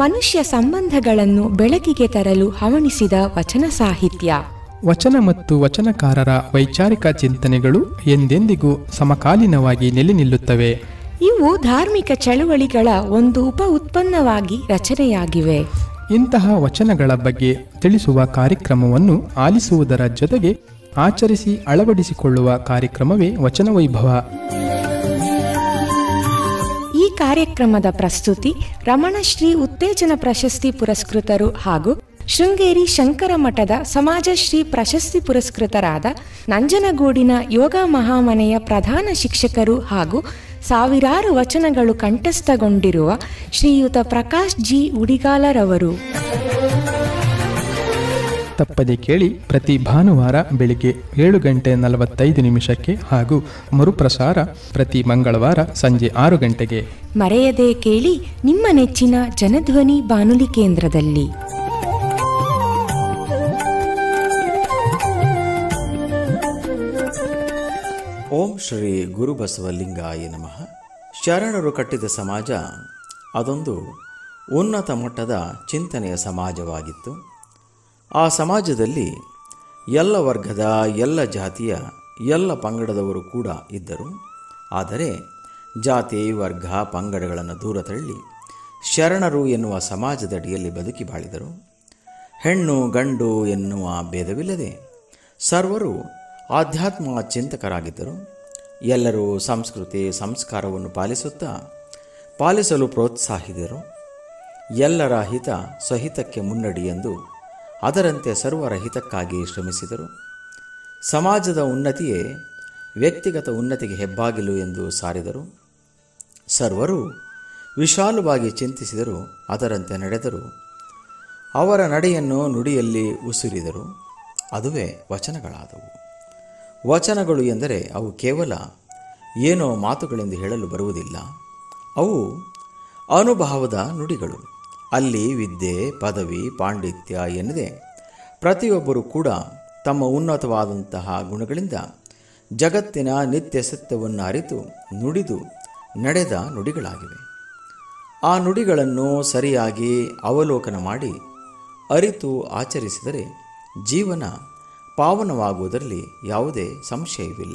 ಮನುಷ್ಯ ಸಂಬಂಧಗಳನ್ನು ಬೆಳಕಿಗೆ ತರಲು ಹವಣಿಸಿದ ವಚನ ಸಾಹಿತ್ಯ ವಚನ ಮತ್ತು ವಚನಕಾರರ ವೈಚಾರಿಕ ಚಿಂತನೆಗಳು ಎಂದೆಂದಿಗೂ ಸಮಕಾಲೀನವಾಗಿ ನೆಲೆ ನಿಲ್ಲುತ್ತವೆ ಇವು ಧಾರ್ಮಿಕ ಚಳುವಳಿಗಳ ಒಂದು ಉಪ ಉತ್ಪನ್ನವಾಗಿ ರಚನೆಯಾಗಿವೆ ಇಂತಹ ವಚನಗಳ ಬಗ್ಗೆ ತಿಳಿಸುವ ಕಾರ್ಯಕ್ರಮವನ್ನು ಆಲಿಸುವುದರ ಜೊತೆಗೆ ಆಚರಿಸಿ ಅಳವಡಿಸಿಕೊಳ್ಳುವ ಕಾರ್ಯಕ್ರಮವೇ ವಚನ ವೈಭವ ಈ ಕಾರ್ಯಕ್ರಮದ ಪ್ರಸ್ತುತಿ ರಮಣಶ್ರೀ ಉತ್ತೇಜನ ಪ್ರಶಸ್ತಿ ಪುರಸ್ಕೃತರು ಹಾಗೂ ಶೃಂಗೇರಿ ಶಂಕರ ಮಠದ ಸಮಾಜಶ್ರೀ ಪ್ರಶಸ್ತಿ ಪುರಸ್ಕೃತರಾದ ನಂಜನಗೂಡಿನ ಯೋಗ ಮಹಾಮನೆಯ ಪ್ರಧಾನ ಶಿಕ್ಷಕರು ಹಾಗೂ ಸಾವಿರಾರು ವಚನಗಳು ಕಂಠಸ್ಥಗೊಂಡಿರುವ ಶ್ರೀಯುತ ಪ್ರಕಾಶ್ ಜಿ ಉಡಿಗಾಲರವರು ತಪ್ಪದೆ ಕೇಳಿ ಪ್ರತಿ ಭಾನುವಾರ ಬೆಳಿಗ್ಗೆ ಏಳು ಗಂಟೆ ನಲವತ್ತೈದು ನಿಮಿಷಕ್ಕೆ ಹಾಗೂ ಮರುಪ್ರಸಾರ ಪ್ರತಿ ಮಂಗಳವಾರ ಸಂಜೆ ಆರು ಗಂಟೆಗೆ ಮರೆಯದೆ ಕೇಳಿ ನಿಮ್ಮ ನೆಚ್ಚಿನ ಜನಧ್ವನಿ ಬಾನುಲಿ ಕೇಂದ್ರದಲ್ಲಿ ಓಂ ಶ್ರೀ ಗುರುಬಸವಲಿಂಗಾಯ ನಮಃ ಶರಣರು ಕಟ್ಟಿದ ಸಮಾಜ ಅದೊಂದು ಉನ್ನತ ಮಟ್ಟದ ಚಿಂತನೆಯ ಸಮಾಜವಾಗಿತ್ತು ಆ ಸಮಾಜದಲ್ಲಿ ಎಲ್ಲ ವರ್ಗದ ಎಲ್ಲ ಜಾತಿಯ ಎಲ್ಲ ಪಂಗಡದವರು ಕೂಡ ಇದ್ದರು ಆದರೆ ಜಾತಿ ವರ್ಗ ಪಂಗಡಗಳನ್ನು ದೂರ ತಳ್ಳಿ ಶರಣರು ಎನ್ನುವ ಸಮಾಜದಡಿಯಲ್ಲಿ ಬದುಕಿ ಬಾಳಿದರು ಹೆಣ್ಣು ಗಂಡು ಎನ್ನುವ ಭೇದವಿಲ್ಲದೆ ಸರ್ವರು ಆಧ್ಯಾತ್ಮ ಚಿಂತಕರಾಗಿದ್ದರು ಎಲ್ಲರೂ ಸಂಸ್ಕೃತಿ ಸಂಸ್ಕಾರವನ್ನು ಪಾಲಿಸುತ್ತಾ ಪಾಲಿಸಲು ಪ್ರೋತ್ಸಾಹಿದರು ಎಲ್ಲರ ಹಿತ ಸ್ವಹಿತಕ್ಕೆ ಮುನ್ನಡಿ ಎಂದು ಅದರಂತೆ ಸರ್ವರ ಹಿತಕ್ಕಾಗಿ ಶ್ರಮಿಸಿದರು ಸಮಾಜದ ಉನ್ನತಿಯೇ ವ್ಯಕ್ತಿಗತ ಉನ್ನತಿಗೆ ಹೆಬ್ಬಾಗಿಲು ಎಂದು ಸಾರಿದರು ಸರ್ವರು ವಿಶಾಲವಾಗಿ ಚಿಂತಿಸಿದರು ಅದರಂತೆ ನಡೆದರು ಅವರ ನಡೆಯನ್ನು ನುಡಿಯಲ್ಲಿ ಉಸುರಿದರು ಅದುವೇ ವಚನಗಳಾದವು ವಚನಗಳು ಎಂದರೆ ಅವು ಕೇವಲ ಏನೋ ಮಾತುಗಳೆಂದು ಹೇಳಲು ಬರುವುದಿಲ್ಲ ಅವು ಅನುಭವದ ನುಡಿಗಳು ಅಲ್ಲಿ ವಿದ್ಯೆ ಪದವಿ ಪಾಂಡಿತ್ಯ ಎನ್ನದೆ ಪ್ರತಿಯೊಬ್ಬರೂ ಕೂಡ ತಮ್ಮ ಉನ್ನತವಾದಂತಹ ಗುಣಗಳಿಂದ ಜಗತ್ತಿನ ನಿತ್ಯ ಸತ್ಯವನ್ನು ಅರಿತು ನುಡಿದು ನಡೆದ ನುಡಿಗಳಾಗಿವೆ ಆ ನುಡಿಗಳನ್ನು ಸರಿಯಾಗಿ ಅವಲೋಕನ ಮಾಡಿ ಅರಿತು ಆಚರಿಸಿದರೆ ಜೀವನ ಪಾವನವಾಗುವುದರಲ್ಲಿ ಯಾವುದೇ ಸಂಶಯವಿಲ್ಲ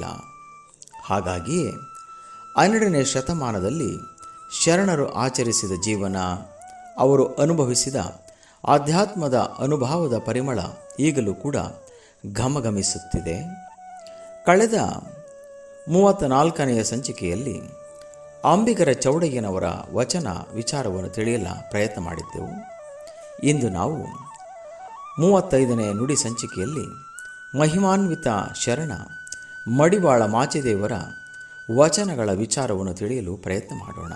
ಹಾಗಾಗಿಯೇ ಹನ್ನೆರಡನೇ ಶತಮಾನದಲ್ಲಿ ಶರಣರು ಆಚರಿಸಿದ ಜೀವನ ಅವರು ಅನುಭವಿಸಿದ ಆಧ್ಯಾತ್ಮದ ಅನುಭವದ ಪರಿಮಳ ಈಗಲೂ ಕೂಡ ಘಮಘಮಿಸುತ್ತಿದೆ ಕಳೆದ ಮೂವತ್ತ ನಾಲ್ಕನೆಯ ಸಂಚಿಕೆಯಲ್ಲಿ ಅಂಬಿಗರ ಚೌಡಯ್ಯನವರ ವಚನ ವಿಚಾರವನ್ನು ತಿಳಿಯಲು ಪ್ರಯತ್ನ ಮಾಡಿದ್ದೆವು ಇಂದು ನಾವು ಮೂವತ್ತೈದನೇ ನುಡಿ ಸಂಚಿಕೆಯಲ್ಲಿ ಮಹಿಮಾನ್ವಿತ ಶರಣ ಮಡಿವಾಳ ಮಾಚಿದೇವರ ವಚನಗಳ ವಿಚಾರವನ್ನು ತಿಳಿಯಲು ಪ್ರಯತ್ನ ಮಾಡೋಣ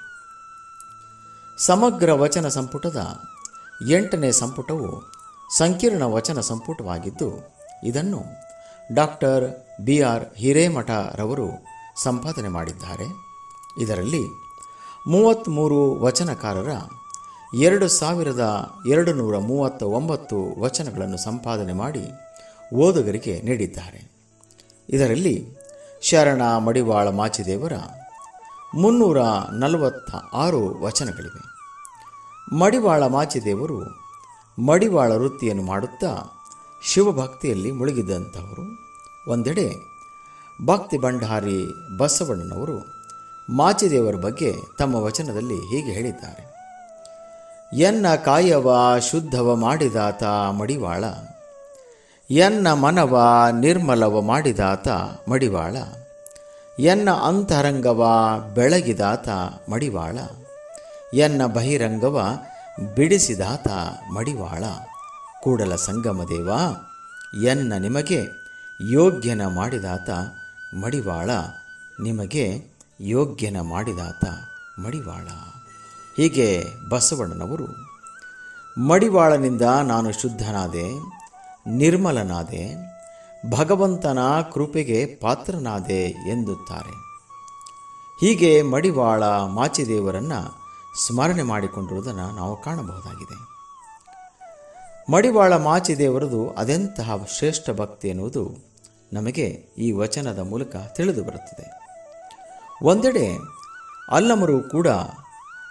ಸಮಗ್ರ ವಚನ ಸಂಪುಟದ ಎಂಟನೇ ಸಂಪುಟವು ಸಂಕೀರ್ಣ ವಚನ ಸಂಪುಟವಾಗಿದ್ದು ಇದನ್ನು ಡಾಕ್ಟರ್ ಬಿ ಆರ್ ಹಿರೇಮಠರವರು ಸಂಪಾದನೆ ಮಾಡಿದ್ದಾರೆ ಇದರಲ್ಲಿ ಮೂವತ್ತ್ಮೂರು ವಚನಕಾರರ ಎರಡು ಸಾವಿರದ ಎರಡು ನೂರ ಮೂವತ್ತ ಒಂಬತ್ತು ವಚನಗಳನ್ನು ಸಂಪಾದನೆ ಮಾಡಿ ಓದುಗರಿಗೆ ನೀಡಿದ್ದಾರೆ ಇದರಲ್ಲಿ ಶರಣ ಮಡಿವಾಳ ಮಾಚಿದೇವರ ಮುನ್ನೂರ ನಲವತ್ತ ಆರು ವಚನಗಳಿವೆ ಮಡಿವಾಳ ಮಾಚಿದೇವರು ಮಡಿವಾಳ ವೃತ್ತಿಯನ್ನು ಮಾಡುತ್ತಾ ಶಿವಭಕ್ತಿಯಲ್ಲಿ ಮುಳುಗಿದಂಥವರು ಒಂದೆಡೆ ಭಕ್ತಿ ಭಂಡಾರಿ ಬಸವಣ್ಣನವರು ಮಾಚಿದೇವರ ಬಗ್ಗೆ ತಮ್ಮ ವಚನದಲ್ಲಿ ಹೀಗೆ ಹೇಳಿದ್ದಾರೆ ಎನ್ನ ಕಾಯವ ಶುದ್ಧವ ಮಾಡಿದಾತ ಮಡಿವಾಳ ಎನ್ನ ಮನವ ನಿರ್ಮಲವ ಮಾಡಿದಾತ ಮಡಿವಾಳ ಎನ್ನ ಅಂತರಂಗವ ಬೆಳಗಿದಾತ ಮಡಿವಾಳ ಎನ್ನ ಬಹಿರಂಗವ ಬಿಡಿಸಿದಾತ ಮಡಿವಾಳ ಕೂಡಲ ಸಂಗಮದೇವ ಎನ್ನ ನಿಮಗೆ ಯೋಗ್ಯನ ಮಾಡಿದಾತ ಮಡಿವಾಳ ನಿಮಗೆ ಯೋಗ್ಯನ ಮಾಡಿದಾತ ಮಡಿವಾಳ ಹೀಗೆ ಬಸವಣ್ಣನವರು ಮಡಿವಾಳನಿಂದ ನಾನು ಶುದ್ಧನಾದೆ ನಿರ್ಮಲನಾದೆ ಭಗವಂತನ ಕೃಪೆಗೆ ಪಾತ್ರನಾದೆ ಎಂದುತ್ತಾರೆ ಹೀಗೆ ಮಡಿವಾಳ ಮಾಚಿದೇವರನ್ನು ಸ್ಮರಣೆ ಮಾಡಿಕೊಂಡಿರುವುದನ್ನು ನಾವು ಕಾಣಬಹುದಾಗಿದೆ ಮಡಿವಾಳ ಮಾಚಿದೇವರದು ಅದೆಂತಹ ಶ್ರೇಷ್ಠ ಭಕ್ತಿ ಎನ್ನುವುದು ನಮಗೆ ಈ ವಚನದ ಮೂಲಕ ತಿಳಿದು ಬರುತ್ತದೆ ಒಂದೆಡೆ ಅಲ್ಲಮರು ಕೂಡ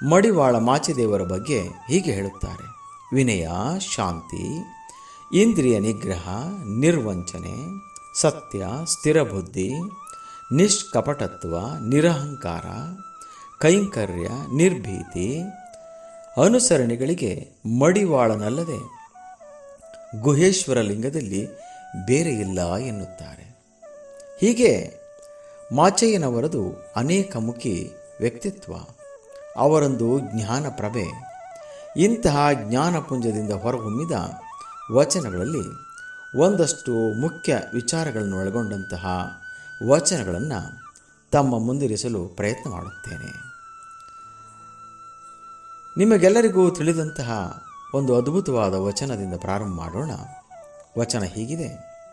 ಮಡಿವಾಳ ಮಾಚಿದೇವರ ಬಗ್ಗೆ ಹೀಗೆ ಹೇಳುತ್ತಾರೆ ವಿನಯ ಶಾಂತಿ ಇಂದ್ರಿಯ ನಿಗ್ರಹ ನಿರ್ವಂಚನೆ ಸತ್ಯ ಸ್ಥಿರಬುದ್ಧಿ ನಿಷ್ಕಪಟತ್ವ ನಿರಹಂಕಾರ ಕೈಂಕರ್ಯ ನಿರ್ಭೀತಿ ಅನುಸರಣೆಗಳಿಗೆ ಮಡಿವಾಳನಲ್ಲದೆ ಗುಹೇಶ್ವರ ಲಿಂಗದಲ್ಲಿ ಬೇರೆ ಇಲ್ಲ ಎನ್ನುತ್ತಾರೆ ಹೀಗೆ ಮಾಚಯ್ಯನವರದು ಅನೇಕ ಮುಖಿ ವ್ಯಕ್ತಿತ್ವ ಅವರೊಂದು ಜ್ಞಾನ ಪ್ರಭೆ ಇಂತಹ ಜ್ಞಾನಪುಂಜದಿಂದ ಹೊರಹೊಮ್ಮಿದ ವಚನಗಳಲ್ಲಿ ಒಂದಷ್ಟು ಮುಖ್ಯ ವಿಚಾರಗಳನ್ನು ಒಳಗೊಂಡಂತಹ ವಚನಗಳನ್ನು ತಮ್ಮ ಮುಂದಿರಿಸಲು ಪ್ರಯತ್ನ ಮಾಡುತ್ತೇನೆ ನಿಮಗೆಲ್ಲರಿಗೂ ತಿಳಿದಂತಹ ಒಂದು ಅದ್ಭುತವಾದ ವಚನದಿಂದ ಪ್ರಾರಂಭ ಮಾಡೋಣ ವಚನ ಹೀಗಿದೆ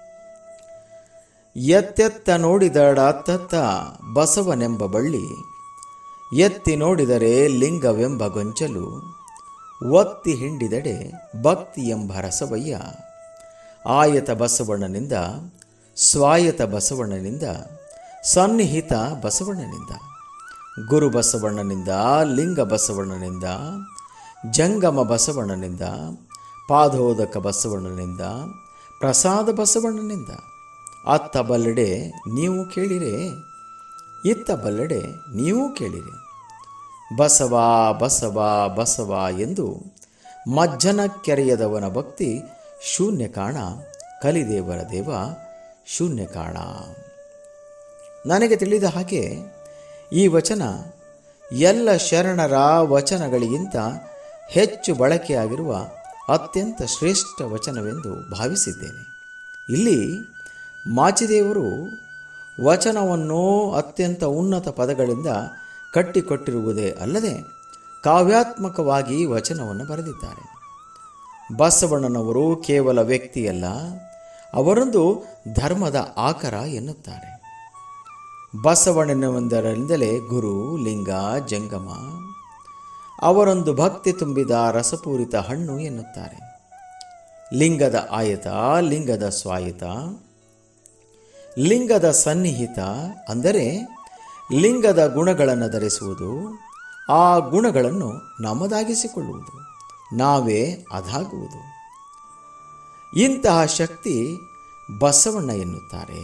ಎತ್ತೆತ್ತ ನೋಡಿದಡ ಅತ್ತತ್ತ ಬಸವನೆಂಬ ಬಳ್ಳಿ ಎತ್ತಿ ನೋಡಿದರೆ ಲಿಂಗವೆಂಬ ಗೊಂಚಲು ಒತ್ತಿ ಹಿಂಡಿದಡೆ ಭಕ್ತಿ ಎಂಬ ರಸವಯ್ಯ ಆಯತ ಬಸವಣ್ಣನಿಂದ ಸ್ವಾಯತ ಬಸವಣ್ಣನಿಂದ ಸನ್ನಿಹಿತ ಬಸವಣ್ಣನಿಂದ ಗುರು ಬಸವಣ್ಣನಿಂದ ಲಿಂಗ ಬಸವಣ್ಣನಿಂದ ಜಂಗಮ ಬಸವಣ್ಣನಿಂದ ಪಾದೋದಕ ಬಸವಣ್ಣನಿಂದ ಪ್ರಸಾದ ಬಸವಣ್ಣನಿಂದ ಅತ್ತ ಬಲ್ಲೆಡೆ ನೀವು ಕೇಳಿರೆ ಇತ್ತ ಬಲ್ಲೆಡೆ ನೀವು ಕೇಳಿರಿ ಬಸವ ಬಸವ ಬಸವ ಎಂದು ಮಜ್ಜನ ಕೆರೆಯದವನ ಭಕ್ತಿ ಶೂನ್ಯ ಕಾಣ ಕಲಿದೇವರ ದೇವ ಶೂನ್ಯ ಕಾಣ ನನಗೆ ತಿಳಿದ ಹಾಗೆ ಈ ವಚನ ಎಲ್ಲ ಶರಣರ ವಚನಗಳಿಗಿಂತ ಹೆಚ್ಚು ಬಳಕೆಯಾಗಿರುವ ಅತ್ಯಂತ ಶ್ರೇಷ್ಠ ವಚನವೆಂದು ಭಾವಿಸಿದ್ದೇನೆ ಇಲ್ಲಿ ಮಾಚಿದೇವರು ವಚನವನ್ನು ಅತ್ಯಂತ ಉನ್ನತ ಪದಗಳಿಂದ ಕಟ್ಟಿಕೊಟ್ಟಿರುವುದೇ ಅಲ್ಲದೆ ಕಾವ್ಯಾತ್ಮಕವಾಗಿ ವಚನವನ್ನು ಬರೆದಿದ್ದಾರೆ ಬಸವಣ್ಣನವರು ಕೇವಲ ವ್ಯಕ್ತಿಯಲ್ಲ ಅವರೊಂದು ಧರ್ಮದ ಆಕರ ಎನ್ನುತ್ತಾರೆ ಬಸವಣ್ಣನೆಂದರಿಂದಲೇ ಗುರು ಲಿಂಗ ಜಂಗಮ ಅವರೊಂದು ಭಕ್ತಿ ತುಂಬಿದ ರಸಪೂರಿತ ಹಣ್ಣು ಎನ್ನುತ್ತಾರೆ ಲಿಂಗದ ಆಯತ ಲಿಂಗದ ಸ್ವಾಯತ ಲಿಂಗದ ಸನ್ನಿಹಿತ ಅಂದರೆ ಲಿಂಗದ ಗುಣಗಳನ್ನು ಧರಿಸುವುದು ಆ ಗುಣಗಳನ್ನು ನಮ್ಮದಾಗಿಸಿಕೊಳ್ಳುವುದು ನಾವೇ ಅದಾಗುವುದು ಇಂತಹ ಶಕ್ತಿ ಬಸವಣ್ಣ ಎನ್ನುತ್ತಾರೆ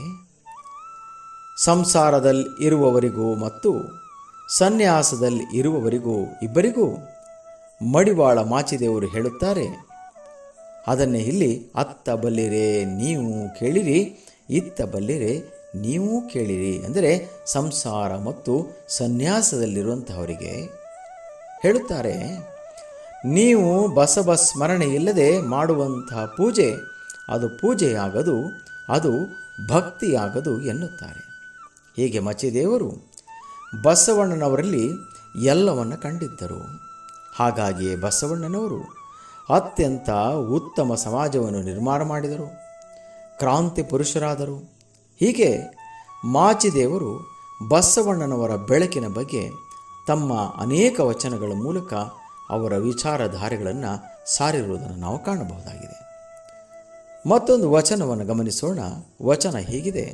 ಸಂಸಾರದಲ್ಲಿ ಇರುವವರಿಗೂ ಮತ್ತು ಸನ್ಯಾಸದಲ್ಲಿ ಇರುವವರಿಗೂ ಇಬ್ಬರಿಗೂ ಮಡಿವಾಳ ಮಾಚಿದೇವರು ಹೇಳುತ್ತಾರೆ ಅದನ್ನೇ ಇಲ್ಲಿ ಅತ್ತ ಬಲ್ಲಿರೆ ನೀವು ಕೇಳಿರಿ ಇತ್ತ ಬಲ್ಲಿರೆ ನೀವು ಕೇಳಿರಿ ಅಂದರೆ ಸಂಸಾರ ಮತ್ತು ಸನ್ಯಾಸದಲ್ಲಿರುವಂತಹವರಿಗೆ ಹೇಳುತ್ತಾರೆ ನೀವು ಬಸವ ಸ್ಮರಣೆ ಇಲ್ಲದೆ ಮಾಡುವಂತಹ ಪೂಜೆ ಅದು ಪೂಜೆಯಾಗದು ಅದು ಭಕ್ತಿಯಾಗದು ಎನ್ನುತ್ತಾರೆ ಹೀಗೆ ಮಚಿದೇವರು ಬಸವಣ್ಣನವರಲ್ಲಿ ಎಲ್ಲವನ್ನು ಕಂಡಿದ್ದರು ಹಾಗಾಗಿಯೇ ಬಸವಣ್ಣನವರು ಅತ್ಯಂತ ಉತ್ತಮ ಸಮಾಜವನ್ನು ನಿರ್ಮಾಣ ಮಾಡಿದರು ಕ್ರಾಂತಿ ಪುರುಷರಾದರು ಹೀಗೆ ಮಾಚಿದೇವರು ಬಸವಣ್ಣನವರ ಬೆಳಕಿನ ಬಗ್ಗೆ ತಮ್ಮ ಅನೇಕ ವಚನಗಳ ಮೂಲಕ ಅವರ ವಿಚಾರಧಾರೆಗಳನ್ನು ಸಾರಿರುವುದನ್ನು ನಾವು ಕಾಣಬಹುದಾಗಿದೆ ಮತ್ತೊಂದು ವಚನವನ್ನು ಗಮನಿಸೋಣ ವಚನ ಹೀಗಿದೆ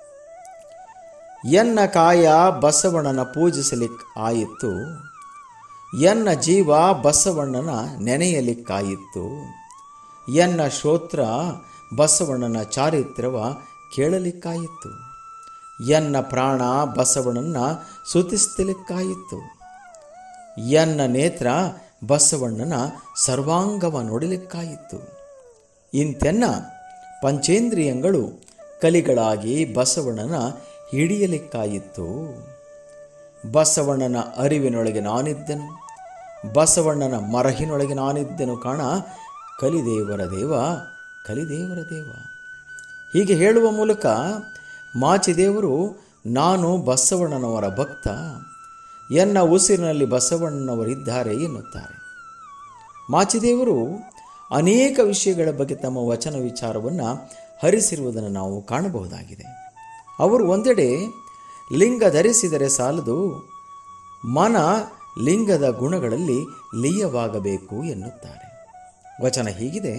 ಎನ್ನ ಕಾಯ ಬಸವಣ್ಣನ ಪೂಜಿಸಲಿಕ್ಕೆ ಆಯಿತು ಎನ್ನ ಜೀವ ಬಸವಣ್ಣನ ನೆನೆಯಲಿಕ್ಕಾಯಿತು ಎನ್ನ ಶ್ರೋತ್ರ ಬಸವಣ್ಣನ ಚಾರಿತ್ರ್ಯವ ಕೇಳಲಿಕ್ಕಾಯಿತು ಎನ್ನ ಪ್ರಾಣ ಬಸವಣ್ಣನ ಸುತಿಸ್ತಲಿಕ್ಕಾಯಿತು ಎನ್ನ ನೇತ್ರ ಬಸವಣ್ಣನ ಸರ್ವಾಂಗವ ನೋಡಲಿಕ್ಕಾಯಿತು ಇಂತೆನ್ನ ಪಂಚೇಂದ್ರಿಯಗಳು ಕಲಿಗಳಾಗಿ ಬಸವಣ್ಣನ ಹಿಡಿಯಲಿಕ್ಕಾಯಿತು ಬಸವಣ್ಣನ ಅರಿವಿನೊಳಗೆ ನಾನಿದ್ದೆನು ಬಸವಣ್ಣನ ಮರಹಿನೊಳಗೆ ನಾನಿದ್ದೆನು ಕಾಣ ಕಲಿದೇವರ ದೇವ ಕಲಿದೇವರ ದೇವ ಹೀಗೆ ಹೇಳುವ ಮೂಲಕ ಮಾಚಿದೇವರು ನಾನು ಬಸವಣ್ಣನವರ ಭಕ್ತ ಎನ್ನ ಉಸಿರಿನಲ್ಲಿ ಬಸವಣ್ಣನವರಿದ್ದಾರೆ ಎನ್ನುತ್ತಾರೆ ಮಾಚಿದೇವರು ಅನೇಕ ವಿಷಯಗಳ ಬಗ್ಗೆ ತಮ್ಮ ವಚನ ವಿಚಾರವನ್ನು ಹರಿಸಿರುವುದನ್ನು ನಾವು ಕಾಣಬಹುದಾಗಿದೆ ಅವರು ಒಂದೆಡೆ ಲಿಂಗ ಧರಿಸಿದರೆ ಸಾಲದು ಮನ ಲಿಂಗದ ಗುಣಗಳಲ್ಲಿ ಲೀಯವಾಗಬೇಕು ಎನ್ನುತ್ತಾರೆ ವಚನ ಹೀಗಿದೆ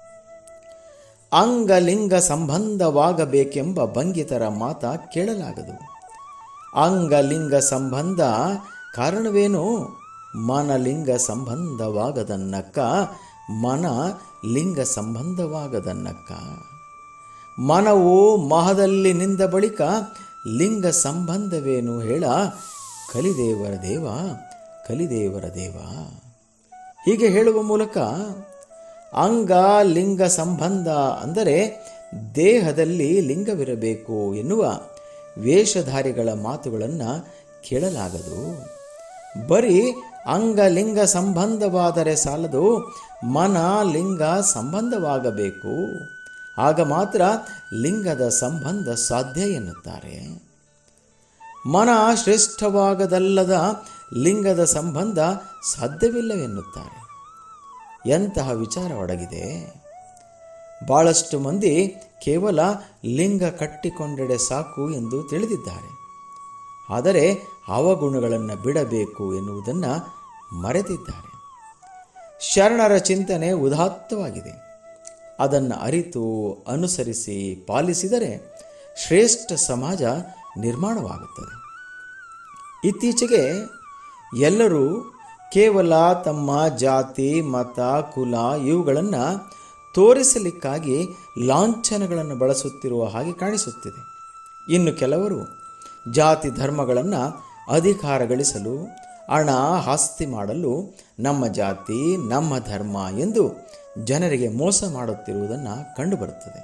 ಅಂಗಲಿಂಗ ಸಂಬಂಧವಾಗಬೇಕೆಂಬ ಭಂಗಿತರ ಮಾತ ಕೇಳಲಾಗದು ಅಂಗಲಿಂಗ ಸಂಬಂಧ ಕಾರಣವೇನು ಮನ ಲಿಂಗ ಸಂಬಂಧವಾಗದನ್ನಕ್ಕ ಮನ ಲಿಂಗ ಸಂಬಂಧವಾಗದನ್ನಕ್ಕ ಮನವು ಮಹದಲ್ಲಿ ನಿಂದ ಬಳಿಕ ಲಿಂಗ ಸಂಬಂಧವೇನು ಹೇಳ ಕಲಿದೇವರ ದೇವ ಕಲಿದೇವರ ದೇವ ಹೀಗೆ ಹೇಳುವ ಮೂಲಕ ಅಂಗ ಲಿಂಗ ಸಂಬಂಧ ಅಂದರೆ ದೇಹದಲ್ಲಿ ಲಿಂಗವಿರಬೇಕು ಎನ್ನುವ ವೇಷಧಾರಿಗಳ ಮಾತುಗಳನ್ನು ಕೇಳಲಾಗದು ಬರೀ ಅಂಗ ಲಿಂಗ ಸಂಬಂಧವಾದರೆ ಸಾಲದು ಮನ ಲಿಂಗ ಸಂಬಂಧವಾಗಬೇಕು ಆಗ ಮಾತ್ರ ಲಿಂಗದ ಸಂಬಂಧ ಸಾಧ್ಯ ಎನ್ನುತ್ತಾರೆ ಮನ ಶ್ರೇಷ್ಠವಾಗದಲ್ಲದ ಲಿಂಗದ ಸಂಬಂಧ ಸಾಧ್ಯವಿಲ್ಲವೆನ್ನುತ್ತಾರೆ ಎಂತಹ ವಿಚಾರ ಒಡಗಿದೆ ಭಾಳಷ್ಟು ಮಂದಿ ಕೇವಲ ಲಿಂಗ ಕಟ್ಟಿಕೊಂಡೆಡೆ ಸಾಕು ಎಂದು ತಿಳಿದಿದ್ದಾರೆ ಆದರೆ ಅವಗುಣಗಳನ್ನು ಬಿಡಬೇಕು ಎನ್ನುವುದನ್ನು ಮರೆತಿದ್ದಾರೆ ಶರಣರ ಚಿಂತನೆ ಉದಾತ್ತವಾಗಿದೆ ಅದನ್ನು ಅರಿತು ಅನುಸರಿಸಿ ಪಾಲಿಸಿದರೆ ಶ್ರೇಷ್ಠ ಸಮಾಜ ನಿರ್ಮಾಣವಾಗುತ್ತದೆ ಇತ್ತೀಚೆಗೆ ಎಲ್ಲರೂ ಕೇವಲ ತಮ್ಮ ಜಾತಿ ಮತ ಕುಲ ಇವುಗಳನ್ನು ತೋರಿಸಲಿಕ್ಕಾಗಿ ಲಾಂಛನಗಳನ್ನು ಬಳಸುತ್ತಿರುವ ಹಾಗೆ ಕಾಣಿಸುತ್ತಿದೆ ಇನ್ನು ಕೆಲವರು ಜಾತಿ ಧರ್ಮಗಳನ್ನು ಅಧಿಕಾರ ಗಳಿಸಲು ಹಣ ಆಸ್ತಿ ಮಾಡಲು ನಮ್ಮ ಜಾತಿ ನಮ್ಮ ಧರ್ಮ ಎಂದು ಜನರಿಗೆ ಮೋಸ ಮಾಡುತ್ತಿರುವುದನ್ನು ಕಂಡುಬರುತ್ತದೆ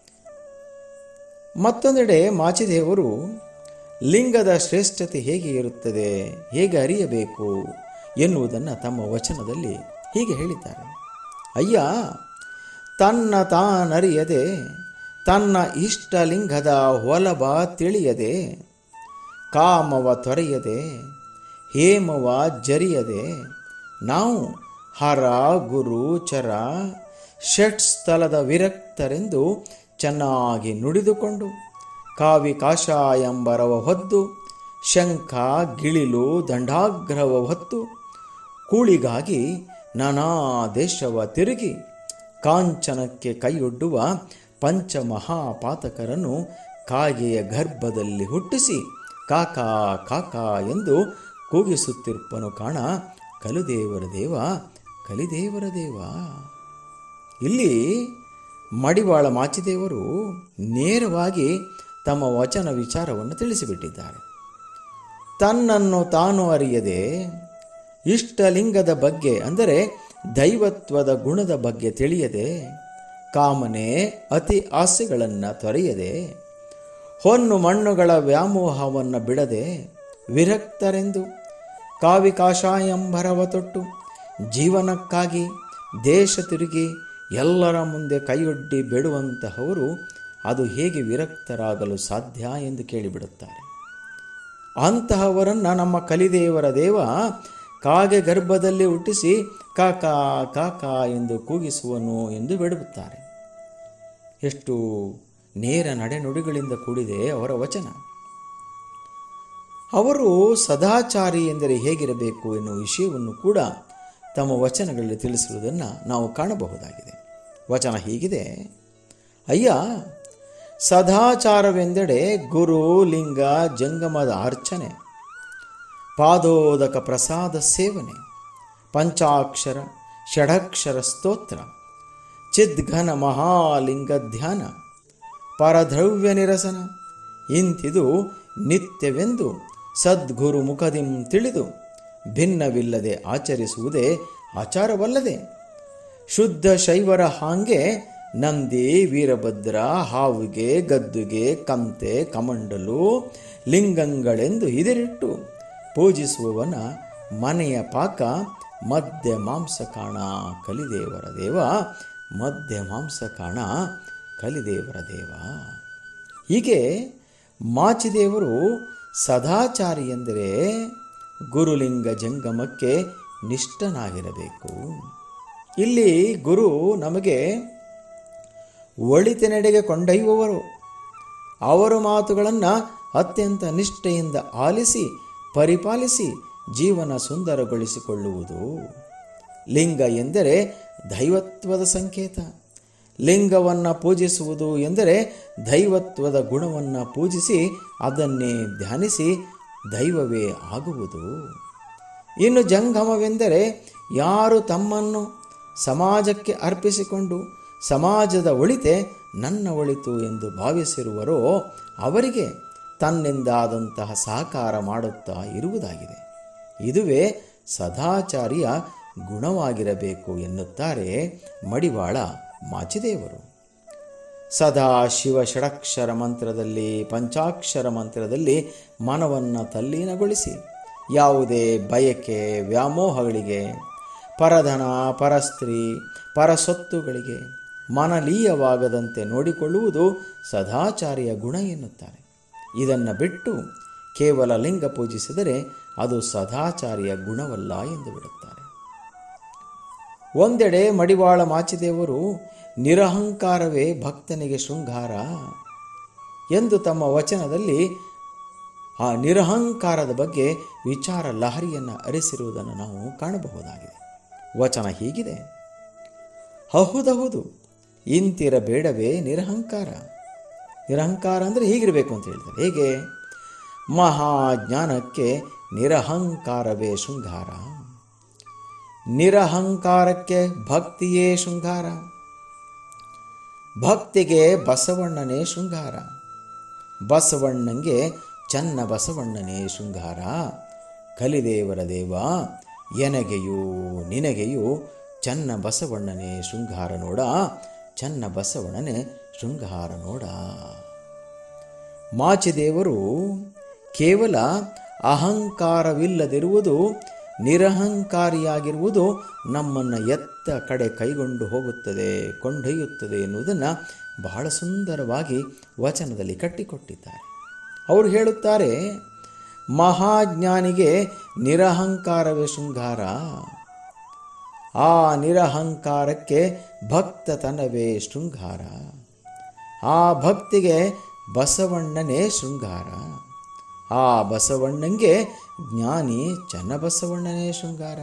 ಮತ್ತೊಂದೆಡೆ ಮಾಚಿದೇವರು ಲಿಂಗದ ಶ್ರೇಷ್ಠತೆ ಹೇಗೆ ಇರುತ್ತದೆ ಹೇಗೆ ಅರಿಯಬೇಕು ಎನ್ನುವುದನ್ನು ತಮ್ಮ ವಚನದಲ್ಲಿ ಹೀಗೆ ಹೇಳಿದ್ದಾರೆ ಅಯ್ಯ ತನ್ನ ತಾನರಿಯದೆ ತನ್ನ ಇಷ್ಟಲಿಂಗದ ಹೊಲಬ ತಿಳಿಯದೆ ಕಾಮವ ತೊರೆಯದೆ ಹೇಮವ ಜರಿಯದೆ ನಾವು ಹರ ಗುರು ಚರ ಷಟ್ ಸ್ಥಳದ ವಿರಕ್ತರೆಂದು ಚೆನ್ನಾಗಿ ನುಡಿದುಕೊಂಡು ಕಾವಿ ಕಾಷಾಯಂಬರವ ಹೊದ್ದು ಶಂಖ ಗಿಳಿಲು ದಂಡಾಗ್ರಹವ ಹೊತ್ತು ಕೂಳಿಗಾಗಿ ನಾನಾ ದೇಶವ ತಿರುಗಿ ಕಾಂಚನಕ್ಕೆ ಕೈಯೊಡ್ಡುವ ಪಂಚಮಹಾಪಾತಕರನ್ನು ಕಾಗೆಯ ಗರ್ಭದಲ್ಲಿ ಹುಟ್ಟಿಸಿ ಕಾಕಾ ಕಾಕಾ ಎಂದು ಕೂಗಿಸುತ್ತಿರ್ಪನು ಕಾಣ ಕಲುದೇವರ ದೇವ ಕಲಿದೇವರ ದೇವ ಇಲ್ಲಿ ಮಡಿವಾಳ ಮಾಚಿದೇವರು ನೇರವಾಗಿ ತಮ್ಮ ವಚನ ವಿಚಾರವನ್ನು ತಿಳಿಸಿಬಿಟ್ಟಿದ್ದಾರೆ ತನ್ನನ್ನು ತಾನು ಅರಿಯದೆ ಇಷ್ಟಲಿಂಗದ ಬಗ್ಗೆ ಅಂದರೆ ದೈವತ್ವದ ಗುಣದ ಬಗ್ಗೆ ತಿಳಿಯದೆ ಕಾಮನೆ ಅತಿ ಆಸೆಗಳನ್ನು ತೊರೆಯದೆ ಹೊನ್ನು ಮಣ್ಣುಗಳ ವ್ಯಾಮೋಹವನ್ನು ಬಿಡದೆ ವಿರಕ್ತರೆಂದು ಕಾವಿ ಕಾಷಾಯಂಬರವ ತೊಟ್ಟು ಜೀವನಕ್ಕಾಗಿ ದೇಶ ತಿರುಗಿ ಎಲ್ಲರ ಮುಂದೆ ಕೈಯೊಡ್ಡಿ ಬೇಡುವಂತಹವರು ಅದು ಹೇಗೆ ವಿರಕ್ತರಾಗಲು ಸಾಧ್ಯ ಎಂದು ಕೇಳಿಬಿಡುತ್ತಾರೆ ಅಂತಹವರನ್ನು ನಮ್ಮ ಕಲಿದೇವರ ದೇವ ಕಾಗೆ ಗರ್ಭದಲ್ಲಿ ಹುಟ್ಟಿಸಿ ಕಾಕಾ ಕಾಕಾ ಎಂದು ಕೂಗಿಸುವನು ಎಂದು ಬೇಡುತ್ತಾರೆ ಎಷ್ಟು ನೇರ ನಡೆನುಡಿಗಳಿಂದ ಕೂಡಿದೆ ಅವರ ವಚನ ಅವರು ಸದಾಚಾರಿ ಎಂದರೆ ಹೇಗಿರಬೇಕು ಎನ್ನುವ ವಿಷಯವನ್ನು ಕೂಡ ತಮ್ಮ ವಚನಗಳಲ್ಲಿ ತಿಳಿಸಿರುವುದನ್ನು ನಾವು ಕಾಣಬಹುದಾಗಿದೆ ವಚನ ಹೀಗಿದೆ ಅಯ್ಯ ಸದಾಚಾರವೆಂದೆಡೆ ಗುರು ಲಿಂಗ ಜಂಗಮದ ಅರ್ಚನೆ ಪಾದೋದಕ ಪ್ರಸಾದ ಸೇವನೆ ಪಂಚಾಕ್ಷರ ಷಡಕ್ಷರ ಸ್ತೋತ್ರ ಚಿದ್ಘನ ಮಹಾಲಿಂಗ ಧ್ಯಾನ ಪರದ್ರವ್ಯ ನಿರಸನ ಇಂತಿದು ನಿತ್ಯವೆಂದು ಸದ್ಗುರು ಮುಖದಿಂ ತಿಳಿದು ಭಿನ್ನವಿಲ್ಲದೆ ಆಚರಿಸುವುದೇ ಆಚಾರವಲ್ಲದೆ ಶುದ್ಧ ಶೈವರ ಹಾಂಗೆ ನಂದಿ ವೀರಭದ್ರ ಹಾವಿಗೆ ಗದ್ದುಗೆ ಕಂತೆ ಕಮಂಡಲು ಲಿಂಗಂಗಳೆಂದು ಹಿದಿರಿಟ್ಟು ಪೂಜಿಸುವವನ ಮನೆಯ ಪಾಕ ಮಧ್ಯ ಮಾಂಸ ಕಾಣ ಕಲಿದೇವರ ದೇವ ಮಧ್ಯ ಮಾಂಸ ಕಾಣ ಕಲಿದೇವರ ದೇವ ಹೀಗೆ ಮಾಚಿದೇವರು ಸದಾಚಾರಿ ಎಂದರೆ ಗುರುಲಿಂಗ ಜಂಗಮಕ್ಕೆ ನಿಷ್ಠನಾಗಿರಬೇಕು ಇಲ್ಲಿ ಗುರು ನಮಗೆ ಒಳಿತಿನೆಡೆಗೆ ಕೊಂಡೊಯ್ಯುವವರು ಅವರ ಮಾತುಗಳನ್ನು ಅತ್ಯಂತ ನಿಷ್ಠೆಯಿಂದ ಆಲಿಸಿ ಪರಿಪಾಲಿಸಿ ಜೀವನ ಸುಂದರಗೊಳಿಸಿಕೊಳ್ಳುವುದು ಲಿಂಗ ಎಂದರೆ ದೈವತ್ವದ ಸಂಕೇತ ಲಿಂಗವನ್ನು ಪೂಜಿಸುವುದು ಎಂದರೆ ದೈವತ್ವದ ಗುಣವನ್ನು ಪೂಜಿಸಿ ಅದನ್ನೇ ಧ್ಯಾನಿಸಿ ದೈವವೇ ಆಗುವುದು ಇನ್ನು ಜಂಗಮವೆಂದರೆ ಯಾರು ತಮ್ಮನ್ನು ಸಮಾಜಕ್ಕೆ ಅರ್ಪಿಸಿಕೊಂಡು ಸಮಾಜದ ಒಳಿತೆ ನನ್ನ ಒಳಿತು ಎಂದು ಭಾವಿಸಿರುವರೋ ಅವರಿಗೆ ತನ್ನಿಂದಾದಂತಹ ಸಹಕಾರ ಮಾಡುತ್ತಾ ಇರುವುದಾಗಿದೆ ಇದುವೇ ಸದಾಚಾರಿಯ ಗುಣವಾಗಿರಬೇಕು ಎನ್ನುತ್ತಾರೆ ಮಡಿವಾಳ ಮಾಚಿದೇವರು ಸದಾ ಶಿವ ಷಡಕ್ಷರ ಮಂತ್ರದಲ್ಲಿ ಪಂಚಾಕ್ಷರ ಮಂತ್ರದಲ್ಲಿ ಮನವನ್ನು ತಲ್ಲೀನಗೊಳಿಸಿ ಯಾವುದೇ ಬಯಕೆ ವ್ಯಾಮೋಹಗಳಿಗೆ ಪರಧನ ಪರಸ್ತ್ರೀ ಪರಸೊತ್ತುಗಳಿಗೆ ಮನಲೀಯವಾಗದಂತೆ ನೋಡಿಕೊಳ್ಳುವುದು ಸದಾಚಾರಿಯ ಗುಣ ಎನ್ನುತ್ತಾರೆ ಇದನ್ನು ಬಿಟ್ಟು ಕೇವಲ ಲಿಂಗ ಪೂಜಿಸಿದರೆ ಅದು ಸದಾಚಾರಿಯ ಗುಣವಲ್ಲ ಎಂದು ಬಿಡುತ್ತಾರೆ ಒಂದೆಡೆ ಮಡಿವಾಳ ಮಾಚಿದೇವರು ನಿರಹಂಕಾರವೇ ಭಕ್ತನಿಗೆ ಶೃಂಗಾರ ಎಂದು ತಮ್ಮ ವಚನದಲ್ಲಿ ಆ ನಿರಹಂಕಾರದ ಬಗ್ಗೆ ವಿಚಾರ ಲಹರಿಯನ್ನು ಅರಿಸಿರುವುದನ್ನು ನಾವು ಕಾಣಬಹುದಾಗಿದೆ ವಚನ ಹೀಗಿದೆ ಹೌದೌದು ಇಂತಿರಬೇಡವೇ ನಿರಹಂಕಾರ ನಿರಹಂಕಾರ ಅಂದರೆ ಹೀಗಿರಬೇಕು ಅಂತ ಹೇಳ್ತಾರೆ ಹೇಗೆ ಮಹಾಜ್ಞಾನಕ್ಕೆ ನಿರಹಂಕಾರವೇ ಶೃಂಗಾರ ನಿರಹಂಕಾರಕ್ಕೆ ಭಕ್ತಿಯೇ ಶೃಂಗಾರ ಭಕ್ತಿಗೆ ಬಸವಣ್ಣನೇ ಶೃಂಗಾರ ಬಸವಣ್ಣಂಗೆ ಚನ್ನ ಬಸವಣ್ಣನೇ ಶೃಂಗಾರ ಕಲಿದೇವರ ದೇವ ಎನಗೆಯೂ ನಿನಗೆಯೂ ಚನ್ನ ಬಸವಣ್ಣನೇ ಶೃಂಗಾರ ನೋಡ ಚನ್ನ ಬಸವಣ್ಣನೇ ಶೃಂಗಾರ ನೋಡ ಮಾಚಿದೇವರು ಕೇವಲ ಅಹಂಕಾರವಿಲ್ಲದಿರುವುದು ನಿರಹಂಕಾರಿಯಾಗಿರುವುದು ನಮ್ಮನ್ನು ಎತ್ತ ಕಡೆ ಕೈಗೊಂಡು ಹೋಗುತ್ತದೆ ಕೊಂಡೊಯ್ಯುತ್ತದೆ ಎನ್ನುವುದನ್ನು ಬಹಳ ಸುಂದರವಾಗಿ ವಚನದಲ್ಲಿ ಕಟ್ಟಿಕೊಟ್ಟಿದ್ದಾರೆ ಅವರು ಹೇಳುತ್ತಾರೆ ಮಹಾಜ್ಞಾನಿಗೆ ನಿರಹಂಕಾರವೇ ಶೃಂಗಾರ ಆ ನಿರಹಂಕಾರಕ್ಕೆ ಭಕ್ತತನವೇ ಶೃಂಗಾರ ಆ ಭಕ್ತಿಗೆ ಬಸವಣ್ಣನೇ ಶೃಂಗಾರ ಆ ಬಸವಣ್ಣಂಗೆ ಜ್ಞಾನಿ ಚನ್ನಬಸವಣ್ಣನೇ ಶೃಂಗಾರ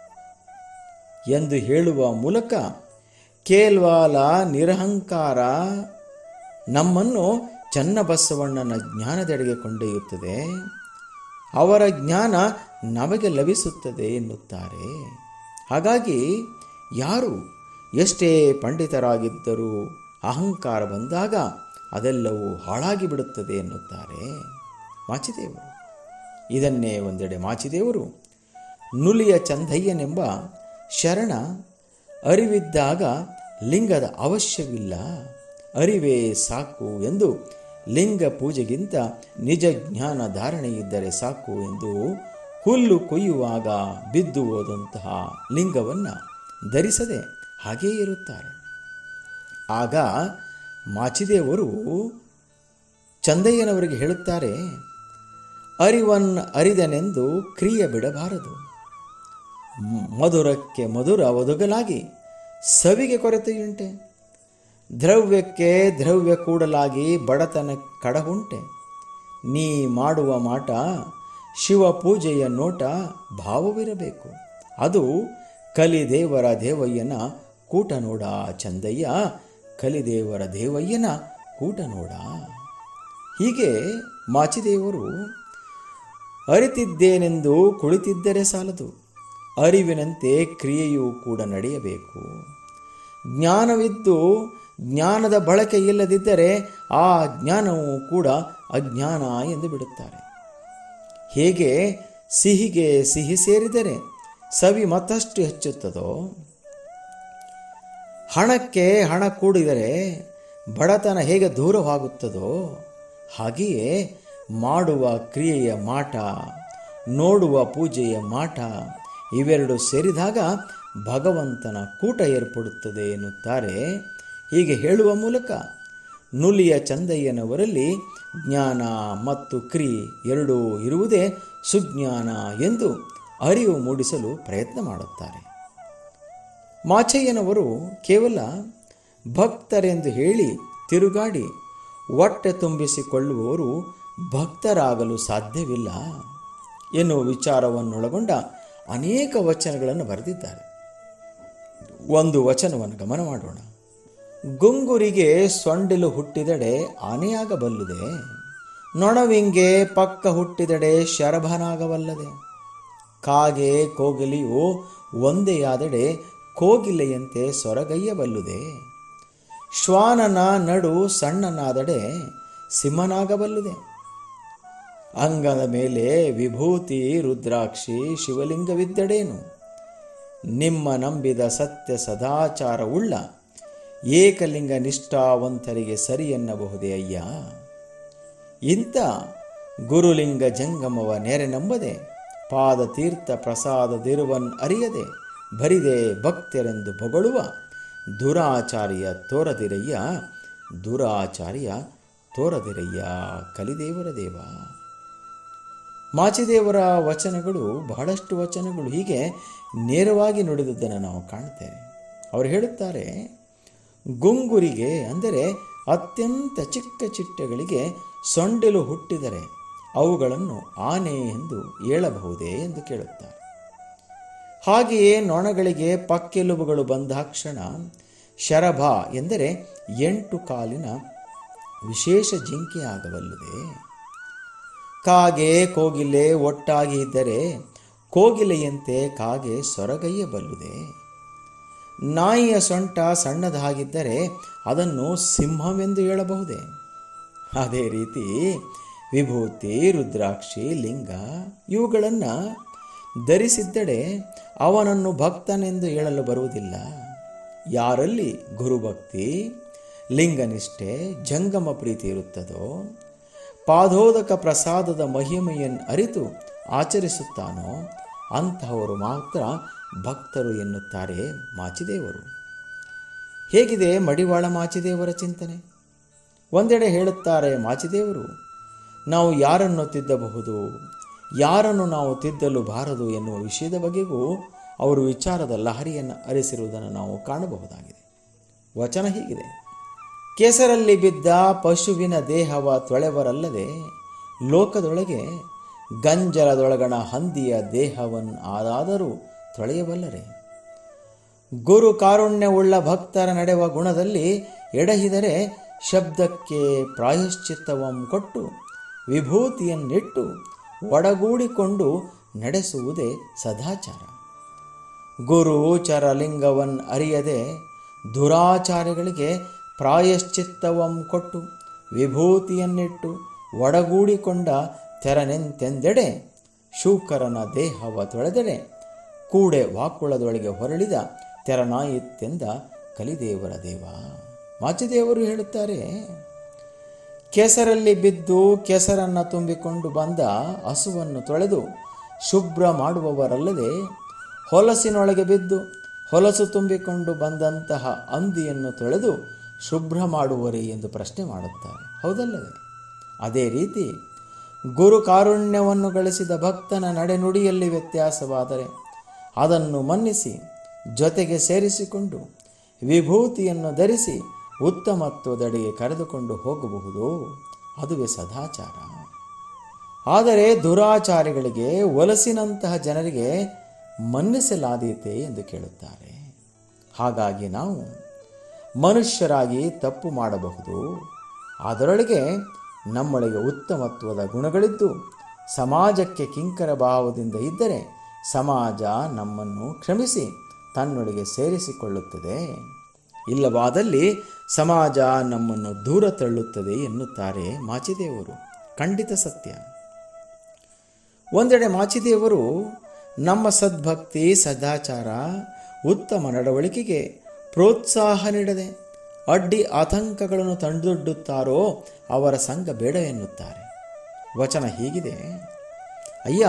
ಎಂದು ಹೇಳುವ ಮೂಲಕ ಕೇವಲ ನಿರಹಂಕಾರ ನಮ್ಮನ್ನು ಚನ್ನಬಸವಣ್ಣನ ಜ್ಞಾನದೆಡೆಗೆ ಕೊಂಡೊಯ್ಯುತ್ತದೆ ಅವರ ಜ್ಞಾನ ನಮಗೆ ಲಭಿಸುತ್ತದೆ ಎನ್ನುತ್ತಾರೆ ಹಾಗಾಗಿ ಯಾರು ಎಷ್ಟೇ ಪಂಡಿತರಾಗಿದ್ದರೂ ಅಹಂಕಾರ ಬಂದಾಗ ಅದೆಲ್ಲವೂ ಹಾಳಾಗಿ ಬಿಡುತ್ತದೆ ಎನ್ನುತ್ತಾರೆ ಮಾಚಿದೇವರು ಇದನ್ನೇ ಒಂದೆಡೆ ಮಾಚಿದೇವರು ನುಲಿಯ ಚಂದಯ್ಯನೆಂಬ ಶರಣ ಅರಿವಿದ್ದಾಗ ಲಿಂಗದ ಅವಶ್ಯವಿಲ್ಲ ಅರಿವೇ ಸಾಕು ಎಂದು ಲಿಂಗ ಪೂಜೆಗಿಂತ ನಿಜ ಜ್ಞಾನ ಧಾರಣೆ ಇದ್ದರೆ ಸಾಕು ಎಂದು ಹುಲ್ಲು ಕೊಯ್ಯುವಾಗ ಬಿದ್ದು ಹೋದಂತಹ ಲಿಂಗವನ್ನು ಧರಿಸದೆ ಹಾಗೇ ಇರುತ್ತಾರೆ ಆಗ ಮಾಚಿದೇವರು ಚಂದಯ್ಯನವರಿಗೆ ಹೇಳುತ್ತಾರೆ ಅರಿವನ್ ಅರಿದನೆಂದು ಕ್ರಿಯೆ ಬಿಡಬಾರದು ಮ್- ಮಧುರಕ್ಕೆ ಮಧುರ ಒದಗಲಾಗಿ ಸವಿಗೆ ಕೊರತೆಯುಂಟೆ ದ್ರವ್ಯಕ್ಕೆ ದ್ರವ್ಯ ಕೂಡಲಾಗಿ ಬಡತನ ಕಡಹುಂಟೆ ನೀ ಮಾಡುವ ಮಾಟ ಶಿವ ಪೂಜೆಯ ನೋಟ ಭಾವವಿರಬೇಕು ಅದು ಕಲಿದೇವರ ದೇವಯ್ಯನ ಕೂಟ ನೋಡ ಚಂದಯ್ಯ ಕಲಿದೇವರ ದೇವಯ್ಯನ ಕೂಟ ನೋಡ ಹೀಗೆ ಮಾಚಿದೇವರು ಅರಿತಿದ್ದೇನೆಂದು ಕುಳಿತಿದ್ದರೆ ಸಾಲದು ಅರಿವಿನಂತೆ ಕ್ರಿಯೆಯೂ ಕೂಡ ನಡೆಯಬೇಕು ಜ್ಞಾನವಿದ್ದು ಜ್ಞಾನದ ಬಳಕೆ ಇಲ್ಲದಿದ್ದರೆ ಆ ಜ್ಞಾನವು ಕೂಡ ಅಜ್ಞಾನ ಎಂದು ಬಿಡುತ್ತಾರೆ ಹೇಗೆ ಸಿಹಿಗೆ ಸಿಹಿ ಸೇರಿದರೆ ಸವಿ ಮತ್ತಷ್ಟು ಹೆಚ್ಚುತ್ತದೋ ಹಣಕ್ಕೆ ಹಣ ಕೂಡಿದರೆ ಬಡತನ ಹೇಗೆ ದೂರವಾಗುತ್ತದೋ ಹಾಗೆಯೇ ಮಾಡುವ ಕ್ರಿಯೆಯ ಮಾಟ ನೋಡುವ ಪೂಜೆಯ ಮಾಟ ಇವೆರಡು ಸೇರಿದಾಗ ಭಗವಂತನ ಕೂಟ ಏರ್ಪಡುತ್ತದೆ ಎನ್ನುತ್ತಾರೆ ಹೀಗೆ ಹೇಳುವ ಮೂಲಕ ನುಲಿಯ ಚಂದಯ್ಯನವರಲ್ಲಿ ಜ್ಞಾನ ಮತ್ತು ಕ್ರಿ ಎರಡೂ ಇರುವುದೇ ಸುಜ್ಞಾನ ಎಂದು ಅರಿವು ಮೂಡಿಸಲು ಪ್ರಯತ್ನ ಮಾಡುತ್ತಾರೆ ಮಾಚಯ್ಯನವರು ಕೇವಲ ಭಕ್ತರೆಂದು ಹೇಳಿ ತಿರುಗಾಡಿ ಹೊಟ್ಟೆ ತುಂಬಿಸಿಕೊಳ್ಳುವವರು ಭಕ್ತರಾಗಲು ಸಾಧ್ಯವಿಲ್ಲ ಎನ್ನುವ ವಿಚಾರವನ್ನೊಳಗೊಂಡ ಅನೇಕ ವಚನಗಳನ್ನು ಬರೆದಿದ್ದಾರೆ ಒಂದು ವಚನವನ್ನು ಗಮನ ಮಾಡೋಣ ಗುಂಗುರಿಗೆ ಸೊಂಡಿಲು ಹುಟ್ಟಿದಡೆ ಆನೆಯಾಗಬಲ್ಲುದೆ ನೊಣವಿಂಗೆ ಪಕ್ಕ ಹುಟ್ಟಿದಡೆ ಶರಭನಾಗಬಲ್ಲದೆ ಕಾಗೆ ಕೋಗಿಲೆಯು ಒಂದೆಯಾದಡೆ ಕೋಗಿಲೆಯಂತೆ ಸೊರಗೈಯಬಲ್ಲುದೆ ಶ್ವಾನನ ನಡು ಸಣ್ಣನಾದಡೆ ಸಿಂಹನಾಗಬಲ್ಲುದೆ ಅಂಗದ ಮೇಲೆ ವಿಭೂತಿ ರುದ್ರಾಕ್ಷಿ ಶಿವಲಿಂಗವಿದ್ದಡೇನು ನಿಮ್ಮ ನಂಬಿದ ಸತ್ಯ ಸದಾಚಾರವುಳ್ಳ ಏಕಲಿಂಗ ನಿಷ್ಠಾವಂತರಿಗೆ ಸರಿ ಎನ್ನಬಹುದೇ ಅಯ್ಯ ಇಂಥ ಗುರುಲಿಂಗ ಜಂಗಮವ ನೆರೆ ನಂಬದೆ ಪಾದ ತೀರ್ಥ ಪ್ರಸಾದದಿರುವನ್ ಅರಿಯದೆ ಬರಿದೆ ಭಕ್ತರೆಂದು ಬೊಗಳುವ ದುರಾಚಾರ್ಯ ತೋರದಿರಯ್ಯ ದುರಾಚಾರ್ಯ ತೋರದಿರಯ್ಯ ಕಲಿದೇವರ ದೇವ ಮಾಚಿದೇವರ ವಚನಗಳು ಬಹಳಷ್ಟು ವಚನಗಳು ಹೀಗೆ ನೇರವಾಗಿ ನುಡಿದದ್ದನ್ನು ನಾವು ಕಾಣ್ತೇವೆ ಅವರು ಹೇಳುತ್ತಾರೆ ಗುಂಗುರಿಗೆ ಅಂದರೆ ಅತ್ಯಂತ ಚಿಕ್ಕ ಚಿಟ್ಟೆಗಳಿಗೆ ಸೊಂಡಿಲು ಹುಟ್ಟಿದರೆ ಅವುಗಳನ್ನು ಆನೆ ಎಂದು ಹೇಳಬಹುದೇ ಎಂದು ಕೇಳುತ್ತಾರೆ ಹಾಗೆಯೇ ನೊಣಗಳಿಗೆ ಪಕ್ಕೆಲುಬುಗಳು ಬಂದಾಕ್ಷಣ ಶರಭ ಎಂದರೆ ಎಂಟು ಕಾಲಿನ ವಿಶೇಷ ಜಿಂಕೆ ಆಗಬಲ್ಲುದೆ ಕಾಗೆ ಕೋಗಿಲೆ ಒಟ್ಟಾಗಿ ಇದ್ದರೆ ಕೋಗಿಲೆಯಂತೆ ಕಾಗೆ ಸೊರಗೈಯಬಲ್ಲುದೆ ನಾಯಿಯ ಸೊಂಟ ಸಣ್ಣದಾಗಿದ್ದರೆ ಅದನ್ನು ಸಿಂಹವೆಂದು ಹೇಳಬಹುದೇ ಅದೇ ರೀತಿ ವಿಭೂತಿ ರುದ್ರಾಕ್ಷಿ ಲಿಂಗ ಇವುಗಳನ್ನು ಧರಿಸಿದ್ದಡೆ ಅವನನ್ನು ಭಕ್ತನೆಂದು ಹೇಳಲು ಬರುವುದಿಲ್ಲ ಯಾರಲ್ಲಿ ಗುರುಭಕ್ತಿ ಲಿಂಗನಿಷ್ಠೆ ಜಂಗಮ ಪ್ರೀತಿ ಇರುತ್ತದೋ ಪಾದೋದಕ ಪ್ರಸಾದದ ಮಹಿಮೆಯನ್ನು ಅರಿತು ಆಚರಿಸುತ್ತಾನೋ ಅಂತಹವರು ಮಾತ್ರ ಭಕ್ತರು ಎನ್ನುತ್ತಾರೆ ಮಾಚಿದೇವರು ಹೇಗಿದೆ ಮಡಿವಾಳ ಮಾಚಿದೇವರ ಚಿಂತನೆ ಒಂದೆಡೆ ಹೇಳುತ್ತಾರೆ ಮಾಚಿದೇವರು ನಾವು ಯಾರನ್ನು ತಿದ್ದಬಹುದು ಯಾರನ್ನು ನಾವು ತಿದ್ದಲು ಬಾರದು ಎನ್ನುವ ವಿಷಯದ ಬಗೆಗೂ ಅವರು ವಿಚಾರದ ಲಹರಿಯನ್ನು ಅರಿಸಿರುವುದನ್ನು ನಾವು ಕಾಣಬಹುದಾಗಿದೆ ವಚನ ಹೀಗಿದೆ ಕೆಸರಲ್ಲಿ ಬಿದ್ದ ಪಶುವಿನ ದೇಹವ ತೊಳೆವರಲ್ಲದೆ ಲೋಕದೊಳಗೆ ಗಂಜಲದೊಳಗಣ ಹಂದಿಯ ದೇಹವನ್ನು ಆದಾದರೂ ತೊಳೆಯಬಲ್ಲರೆ ಗುರು ಕಾರುಣ್ಯವುಳ್ಳ ಭಕ್ತರ ನಡೆವ ಗುಣದಲ್ಲಿ ಎಡಹಿದರೆ ಶಬ್ದಕ್ಕೆ ಪ್ರಾಯಶ್ಚಿತ್ತವಂ ಕೊಟ್ಟು ವಿಭೂತಿಯನ್ನಿಟ್ಟು ಒಡಗೂಡಿಕೊಂಡು ನಡೆಸುವುದೇ ಸದಾಚಾರ ಗುರು ಚರಲಿಂಗವನ್ ಅರಿಯದೆ ದುರಾಚಾರಗಳಿಗೆ ಪ್ರಾಯಶ್ಚಿತ್ತವಂ ಕೊಟ್ಟು ವಿಭೂತಿಯನ್ನಿಟ್ಟು ಒಡಗೂಡಿಕೊಂಡ ತೆರನೆಂತೆಂದೆಡೆ ಶೂಕರನ ದೇಹವ ತೊಳೆದೆಡೆ ಕೂಡೆ ವಾಕುಳದೊಳಗೆ ಹೊರಳಿದ ತೆರನಾಯಿತ್ತೆಂದ ಕಲಿದೇವರ ದೇವ ಮಾಚಿದೇವರು ಹೇಳುತ್ತಾರೆ ಕೆಸರಲ್ಲಿ ಬಿದ್ದು ಕೆಸರನ್ನು ತುಂಬಿಕೊಂಡು ಬಂದ ಹಸುವನ್ನು ತೊಳೆದು ಶುಭ್ರ ಮಾಡುವವರಲ್ಲದೆ ಹೊಲಸಿನೊಳಗೆ ಬಿದ್ದು ಹೊಲಸು ತುಂಬಿಕೊಂಡು ಬಂದಂತಹ ಹಂದಿಯನ್ನು ತೊಳೆದು ಶುಭ್ರ ಮಾಡುವರೇ ಎಂದು ಪ್ರಶ್ನೆ ಮಾಡುತ್ತಾರೆ ಹೌದಲ್ಲವೇ ಅದೇ ರೀತಿ ಗುರು ಕಾರುಣ್ಯವನ್ನು ಗಳಿಸಿದ ಭಕ್ತನ ನಡೆನುಡಿಯಲ್ಲಿ ವ್ಯತ್ಯಾಸವಾದರೆ ಅದನ್ನು ಮನ್ನಿಸಿ ಜೊತೆಗೆ ಸೇರಿಸಿಕೊಂಡು ವಿಭೂತಿಯನ್ನು ಧರಿಸಿ ಉತ್ತಮತ್ವದಡೆಗೆ ಕರೆದುಕೊಂಡು ಹೋಗಬಹುದು ಅದುವೇ ಸದಾಚಾರ ಆದರೆ ದುರಾಚಾರಿಗಳಿಗೆ ಒಲಸಿನಂತಹ ಜನರಿಗೆ ಮನ್ನಿಸಲಾದೀತೆ ಎಂದು ಕೇಳುತ್ತಾರೆ ಹಾಗಾಗಿ ನಾವು ಮನುಷ್ಯರಾಗಿ ತಪ್ಪು ಮಾಡಬಹುದು ಅದರೊಳಗೆ ನಮ್ಮೊಳಗೆ ಉತ್ತಮತ್ವದ ಗುಣಗಳಿದ್ದು ಸಮಾಜಕ್ಕೆ ಕಿಂಕರ ಭಾವದಿಂದ ಇದ್ದರೆ ಸಮಾಜ ನಮ್ಮನ್ನು ಕ್ಷಮಿಸಿ ತನ್ನೊಳಗೆ ಸೇರಿಸಿಕೊಳ್ಳುತ್ತದೆ ಇಲ್ಲವಾದಲ್ಲಿ ಸಮಾಜ ನಮ್ಮನ್ನು ದೂರ ತಳ್ಳುತ್ತದೆ ಎನ್ನುತ್ತಾರೆ ಮಾಚಿದೇವರು ಖಂಡಿತ ಸತ್ಯ ಒಂದೆಡೆ ಮಾಚಿದೇವರು ನಮ್ಮ ಸದ್ಭಕ್ತಿ ಸದಾಚಾರ ಉತ್ತಮ ನಡವಳಿಕೆಗೆ ಪ್ರೋತ್ಸಾಹ ನೀಡದೆ ಅಡ್ಡಿ ಆತಂಕಗಳನ್ನು ತಂದೊಡ್ಡುತ್ತಾರೋ ಅವರ ಸಂಘ ಬೇಡ ಎನ್ನುತ್ತಾರೆ ವಚನ ಹೀಗಿದೆ ಅಯ್ಯ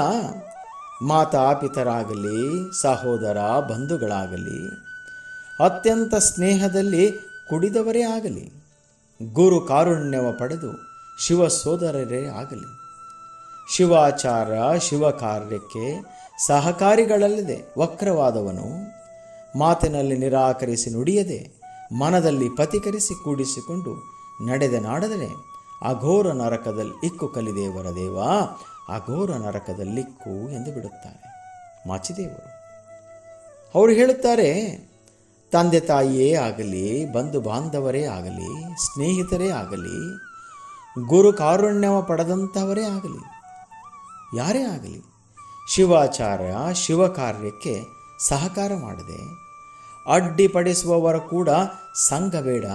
ಮಾತಾಪಿತರಾಗಲಿ ಸಹೋದರ ಬಂಧುಗಳಾಗಲಿ ಅತ್ಯಂತ ಸ್ನೇಹದಲ್ಲಿ ಕುಡಿದವರೇ ಆಗಲಿ ಗುರು ಕಾರುಣ್ಯವ ಪಡೆದು ಶಿವ ಸೋದರರೇ ಆಗಲಿ ಶಿವಾಚಾರ ಶಿವ ಕಾರ್ಯಕ್ಕೆ ಸಹಕಾರಿಗಳಲ್ಲದೆ ವಕ್ರವಾದವನು ಮಾತಿನಲ್ಲಿ ನಿರಾಕರಿಸಿ ನುಡಿಯದೆ ಮನದಲ್ಲಿ ಪತಿಕರಿಸಿ ಕೂಡಿಸಿಕೊಂಡು ನಡೆದ ನಾಡದರೆ ಅಘೋರ ನರಕದಲ್ಲಿ ಇಕ್ಕು ಕಲಿದೇವರ ದೇವ ಅಘೋರ ನರಕದಲ್ಲಿಕ್ಕು ಎಂದು ಬಿಡುತ್ತಾರೆ ಮಾಚಿದೇವರು ಅವರು ಹೇಳುತ್ತಾರೆ ತಂದೆ ತಾಯಿಯೇ ಆಗಲಿ ಬಂಧು ಬಾಂಧವರೇ ಆಗಲಿ ಸ್ನೇಹಿತರೇ ಆಗಲಿ ಗುರು ಕಾರುಣ್ಯವ ಪಡೆದಂಥವರೇ ಆಗಲಿ ಯಾರೇ ಆಗಲಿ ಶಿವಾಚಾರ್ಯ ಶಿವ ಕಾರ್ಯಕ್ಕೆ ಸಹಕಾರ ಮಾಡಿದೆ ಅಡ್ಡಿಪಡಿಸುವವರ ಕೂಡ ಸಂಘ ಬೇಡ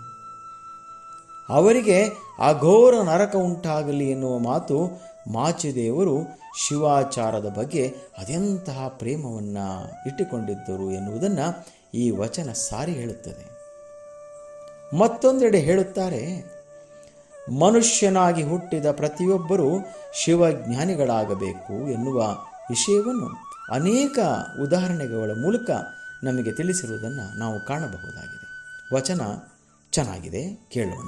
ಅವರಿಗೆ ಅಘೋರ ನರಕ ಉಂಟಾಗಲಿ ಎನ್ನುವ ಮಾತು ಮಾಚಿದೇವರು ಶಿವಾಚಾರದ ಬಗ್ಗೆ ಅದೆಂತಹ ಪ್ರೇಮವನ್ನು ಇಟ್ಟುಕೊಂಡಿದ್ದರು ಎನ್ನುವುದನ್ನು ಈ ವಚನ ಸಾರಿ ಹೇಳುತ್ತದೆ ಮತ್ತೊಂದೆಡೆ ಹೇಳುತ್ತಾರೆ ಮನುಷ್ಯನಾಗಿ ಹುಟ್ಟಿದ ಪ್ರತಿಯೊಬ್ಬರೂ ಶಿವಜ್ಞಾನಿಗಳಾಗಬೇಕು ಎನ್ನುವ ವಿಷಯವನ್ನು ಅನೇಕ ಉದಾಹರಣೆಗಳ ಮೂಲಕ ನಮಗೆ ತಿಳಿಸಿರುವುದನ್ನು ನಾವು ಕಾಣಬಹುದಾಗಿದೆ ವಚನ ಚೆನ್ನಾಗಿದೆ ಕೇಳೋಣ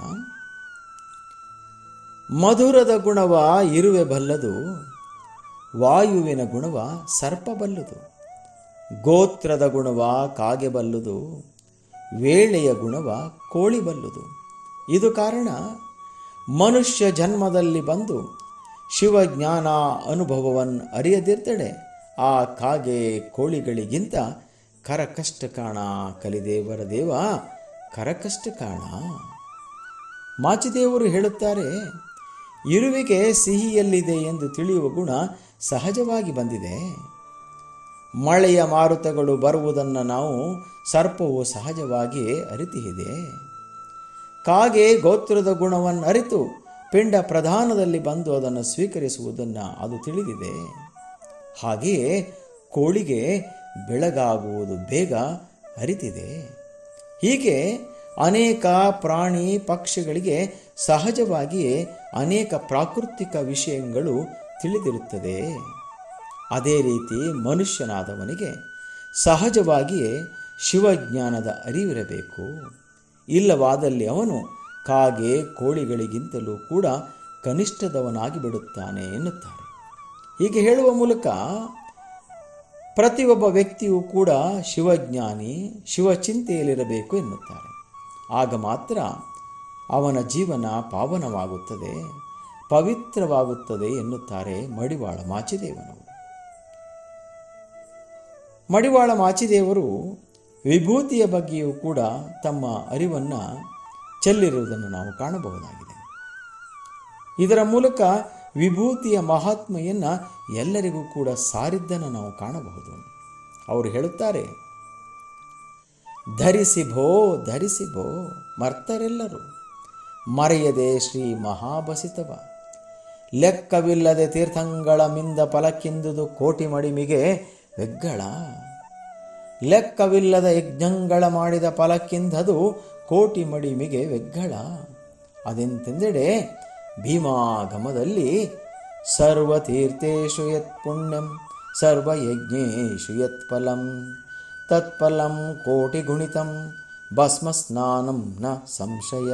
ಮಧುರದ ಗುಣವ ಇರುವೆ ಬಲ್ಲದು ವಾಯುವಿನ ಗುಣವ ಸರ್ಪ ಬಲ್ಲುದು ಗೋತ್ರದ ಗುಣವ ಕಾಗೆ ಬಲ್ಲುದು ವೇಳೆಯ ಗುಣವ ಕೋಳಿ ಬಲ್ಲುದು ಇದು ಕಾರಣ ಮನುಷ್ಯ ಜನ್ಮದಲ್ಲಿ ಬಂದು ಶಿವಜ್ಞಾನ ಅನುಭವವನ್ನು ಅರಿಯದಿರ್ತಡೆ ಆ ಕಾಗೆ ಕೋಳಿಗಳಿಗಿಂತ ಕರಕಷ್ಟ ಕಾಣ ಕಲಿದೇವರ ದೇವ ಕರಕಷ್ಟ ಕಾಣ ಮಾಚಿದೇವರು ಹೇಳುತ್ತಾರೆ ಇರುವಿಗೆ ಸಿಹಿಯಲ್ಲಿದೆ ಎಂದು ತಿಳಿಯುವ ಗುಣ ಸಹಜವಾಗಿ ಬಂದಿದೆ ಮಳೆಯ ಮಾರುತಗಳು ಬರುವುದನ್ನು ನಾವು ಸರ್ಪವು ಸಹಜವಾಗಿ ಅರಿತಿದೆ ಕಾಗೆ ಗೋತ್ರದ ಗುಣವನ್ನು ಅರಿತು ಪಿಂಡ ಪ್ರಧಾನದಲ್ಲಿ ಬಂದು ಅದನ್ನು ಸ್ವೀಕರಿಸುವುದನ್ನು ಅದು ತಿಳಿದಿದೆ ಹಾಗೆಯೇ ಕೋಳಿಗೆ ಬೆಳಗಾಗುವುದು ಬೇಗ ಅರಿತಿದೆ ಹೀಗೆ ಅನೇಕ ಪ್ರಾಣಿ ಪಕ್ಷಿಗಳಿಗೆ ಸಹಜವಾಗಿಯೇ ಅನೇಕ ಪ್ರಾಕೃತಿಕ ವಿಷಯಗಳು ತಿಳಿದಿರುತ್ತದೆ ಅದೇ ರೀತಿ ಮನುಷ್ಯನಾದವನಿಗೆ ಸಹಜವಾಗಿಯೇ ಶಿವಜ್ಞಾನದ ಅರಿವಿರಬೇಕು ಇಲ್ಲವಾದಲ್ಲಿ ಅವನು ಕಾಗೆ ಕೋಳಿಗಳಿಗಿಂತಲೂ ಕೂಡ ಕನಿಷ್ಠದವನಾಗಿ ಬಿಡುತ್ತಾನೆ ಎನ್ನುತ್ತಾರೆ ಹೀಗೆ ಹೇಳುವ ಮೂಲಕ ಪ್ರತಿಯೊಬ್ಬ ವ್ಯಕ್ತಿಯೂ ಕೂಡ ಶಿವಜ್ಞಾನಿ ಶಿವಚಿಂತೆಯಲ್ಲಿರಬೇಕು ಎನ್ನುತ್ತಾರೆ ಆಗ ಮಾತ್ರ ಅವನ ಜೀವನ ಪಾವನವಾಗುತ್ತದೆ ಪವಿತ್ರವಾಗುತ್ತದೆ ಎನ್ನುತ್ತಾರೆ ಮಡಿವಾಳ ಮಾಚಿದೇವನವರು ಮಡಿವಾಳ ಮಾಚಿದೇವರು ವಿಭೂತಿಯ ಬಗ್ಗೆಯೂ ಕೂಡ ತಮ್ಮ ಅರಿವನ್ನು ಚೆಲ್ಲಿರುವುದನ್ನು ನಾವು ಕಾಣಬಹುದಾಗಿದೆ ಇದರ ಮೂಲಕ ವಿಭೂತಿಯ ಮಹಾತ್ಮೆಯನ್ನು ಎಲ್ಲರಿಗೂ ಕೂಡ ಸಾರಿದ್ದನ್ನು ನಾವು ಕಾಣಬಹುದು ಅವರು ಹೇಳುತ್ತಾರೆ ಧರಿಸಿ ಭೋ ಧರಿಸಿ ಭೋ ಮರ್ತರೆಲ್ಲರು ಮರೆಯದೆ ಶ್ರೀ ಮಹಾಬಸಿತವ ಲೆಕ್ಕವಿಲ್ಲದೆ ತೀರ್ಥಂಗಳ ಮಿಂದ ಫಲಕ್ಕಿಂದುದು ಕೋಟಿ ಮಡಿಮಿಗೆ வெಗ್ಗಳ ಲೆಕ್ಕವಿಲ್ಲದ ಯಜ್ಞಗಳ ಮಾಡಿದ ಫಲಕ್ಕಿಂದದು ಕೋಟಿ ಮಡಿಮಿಗೆ ವೆಗ್ಗಳ ಅದೆಂತೆಂದೆಡೆ ಭೀಮಾಗಮದಲ್ಲಿ ಸರ್ವತೀರ್ಥೇಶು ಯತ್ ಪುಣ್ಯಂ ಸರ್ವಯಜ್ಞೇಶು ಯತ್ ಫಲಂ ತತ್ಫಲಂ ಕೋಟಿ ಗುಣಿತಂ ಭಸ್ಮ ಸ್ನಾನಂ ನ ಸಂಶಯ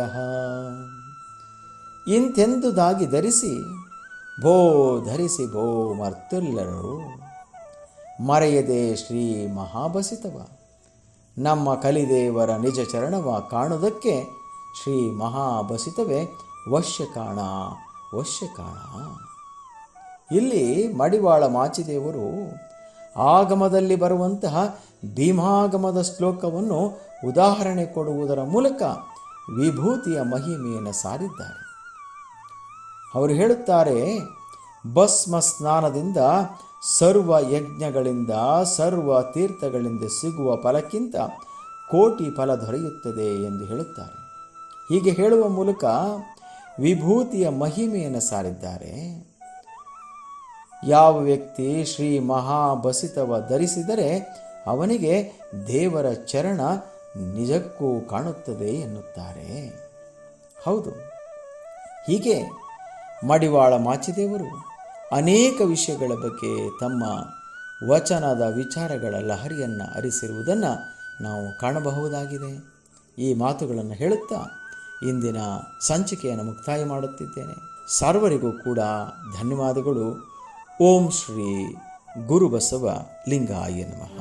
ಇಂತೆಂದುದಾಗಿ ಧರಿಸಿ ಭೋ ಧರಿಸಿ ಭೋ ಮರ್ತೆಲ್ಲರೂ ಮರೆಯದೆ ಶ್ರೀ ಮಹಾಬಸಿತವ ನಮ್ಮ ಕಲಿದೇವರ ನಿಜ ಚರಣವ ಕಾಣುವುದಕ್ಕೆ ಶ್ರೀ ಮಹಾಬಸಿತವೇ ವಶ್ಯ ಕಾಣ ವಶ್ಯ ಕಾಣ ಇಲ್ಲಿ ಮಡಿವಾಳ ಮಾಚಿದೇವರು ಆಗಮದಲ್ಲಿ ಬರುವಂತಹ ಭೀಮಾಗಮದ ಶ್ಲೋಕವನ್ನು ಉದಾಹರಣೆ ಕೊಡುವುದರ ಮೂಲಕ ವಿಭೂತಿಯ ಮಹಿಮೆಯನ್ನು ಸಾರಿದ್ದಾರೆ ಅವರು ಹೇಳುತ್ತಾರೆ ಭಸ್ಮ ಸ್ನಾನದಿಂದ ಸರ್ವ ಯಜ್ಞಗಳಿಂದ ಸರ್ವ ತೀರ್ಥಗಳಿಂದ ಸಿಗುವ ಫಲಕ್ಕಿಂತ ಕೋಟಿ ಫಲ ದೊರೆಯುತ್ತದೆ ಎಂದು ಹೇಳುತ್ತಾರೆ ಹೀಗೆ ಹೇಳುವ ಮೂಲಕ ವಿಭೂತಿಯ ಮಹಿಮೆಯನ್ನು ಸಾರಿದ್ದಾರೆ ಯಾವ ವ್ಯಕ್ತಿ ಶ್ರೀ ಮಹಾಬಸಿತವ ಧರಿಸಿದರೆ ಅವನಿಗೆ ದೇವರ ಚರಣ ನಿಜಕ್ಕೂ ಕಾಣುತ್ತದೆ ಎನ್ನುತ್ತಾರೆ ಹೌದು ಹೀಗೆ ಮಡಿವಾಳ ಮಾಚಿದೇವರು ಅನೇಕ ವಿಷಯಗಳ ಬಗ್ಗೆ ತಮ್ಮ ವಚನದ ವಿಚಾರಗಳ ಲಹರಿಯನ್ನು ಅರಿಸಿರುವುದನ್ನು ನಾವು ಕಾಣಬಹುದಾಗಿದೆ ಈ ಮಾತುಗಳನ್ನು ಹೇಳುತ್ತಾ ಇಂದಿನ ಸಂಚಿಕೆಯನ್ನು ಮುಕ್ತಾಯ ಮಾಡುತ್ತಿದ್ದೇನೆ ಸರ್ವರಿಗೂ ಕೂಡ ಧನ್ಯವಾದಗಳು ಓಂ ಶ್ರೀ ಗುರುಬಸವ ಲಿಂಗಾಯ ನಮಃ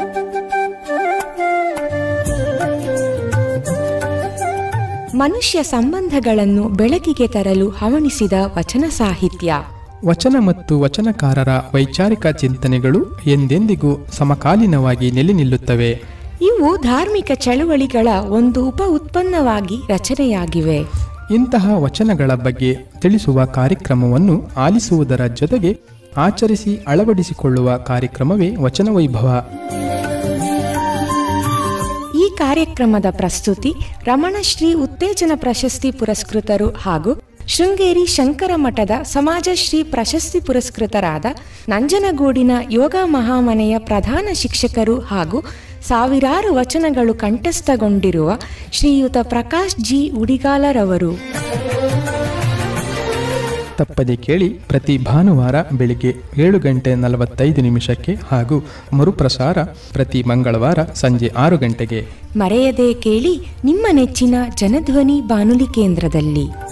ಮನುಷ್ಯ ಸಂಬಂಧಗಳನ್ನು ಬೆಳಕಿಗೆ ತರಲು ಹವಣಿಸಿದ ವಚನ ಸಾಹಿತ್ಯ ವಚನ ಮತ್ತು ವಚನಕಾರರ ವೈಚಾರಿಕ ಚಿಂತನೆಗಳು ಎಂದೆಂದಿಗೂ ಸಮಕಾಲೀನವಾಗಿ ನೆಲೆ ನಿಲ್ಲುತ್ತವೆ ಇವು ಧಾರ್ಮಿಕ ಚಳುವಳಿಗಳ ಒಂದು ಉಪ ಉತ್ಪನ್ನವಾಗಿ ರಚನೆಯಾಗಿವೆ ಇಂತಹ ವಚನಗಳ ಬಗ್ಗೆ ತಿಳಿಸುವ ಕಾರ್ಯಕ್ರಮವನ್ನು ಆಲಿಸುವುದರ ಜೊತೆಗೆ ಆಚರಿಸಿ ಅಳವಡಿಸಿಕೊಳ್ಳುವ ಕಾರ್ಯಕ್ರಮವೇ ವಚನ ವೈಭವ ಈ ಕಾರ್ಯಕ್ರಮದ ಪ್ರಸ್ತುತಿ ರಮಣಶ್ರೀ ಉತ್ತೇಜನ ಪ್ರಶಸ್ತಿ ಪುರಸ್ಕೃತರು ಹಾಗೂ ಶೃಂಗೇರಿ ಶಂಕರ ಮಠದ ಸಮಾಜಶ್ರೀ ಪ್ರಶಸ್ತಿ ಪುರಸ್ಕೃತರಾದ ನಂಜನಗೂಡಿನ ಯೋಗ ಮಹಾಮನೆಯ ಪ್ರಧಾನ ಶಿಕ್ಷಕರು ಹಾಗೂ ಸಾವಿರಾರು ವಚನಗಳು ಕಂಠಸ್ಥಗೊಂಡಿರುವ ಶ್ರೀಯುತ ಪ್ರಕಾಶ್ ಜಿ ಉಡಿಗಾಲರವರು ತಪ್ಪದೆ ಕೇಳಿ ಪ್ರತಿ ಭಾನುವಾರ ಬೆಳಿಗ್ಗೆ ಏಳು ಗಂಟೆ ನಲವತ್ತೈದು ನಿಮಿಷಕ್ಕೆ ಹಾಗೂ ಮರುಪ್ರಸಾರ ಪ್ರತಿ ಮಂಗಳವಾರ ಸಂಜೆ ಆರು ಗಂಟೆಗೆ ಮರೆಯದೆ ಕೇಳಿ ನಿಮ್ಮ ನೆಚ್ಚಿನ ಜನಧ್ವನಿ ಬಾನುಲಿ ಕೇಂದ್ರದಲ್ಲಿ